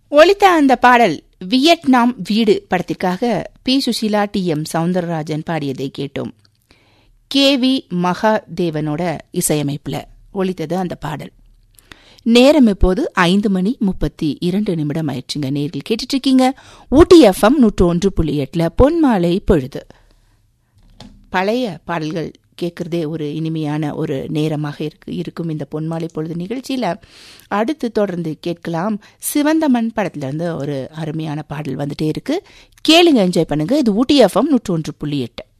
ஒலித்த அந்த பாடல் வியட்நாம் வீடு படத்திற்காக P Susheela T M Soundararajan பாடியதை கேட்டோம் கே வி மகாதேவனோட இசையமைப்புல ஒலித்தது அந்த பாடல் நேரம் இப்போது ஐந்து மணி முப்பத்தி இரண்டு நிமிடம் ஆயிடுச்சுங்க நேரில் கேட்டுட்டு இருக்கீங்க ஊட்டி எஃப்எம் நூற்று ஒன்று புள்ளி எட்டுல பொன்மாலை பொழுது பழைய பாடல்கள் கேட்குறதே ஒரு இனிமையான ஒரு நேரமாக இருக்கு இருக்கும் இந்த பொன்மாலை பொழுது நிகழ்ச்சியில் அடுத்து தொடர்ந்து கேட்கலாம் சிவந்தமன் படத்துலேருந்து ஒரு அருமையான பாடல் வந்துட்டே இருக்கு கேளுங்க என்ஜாய் பண்ணுங்க இது ஊட்டி எஃப்எம் நூற்று ஒன்று புள்ளி எட்டு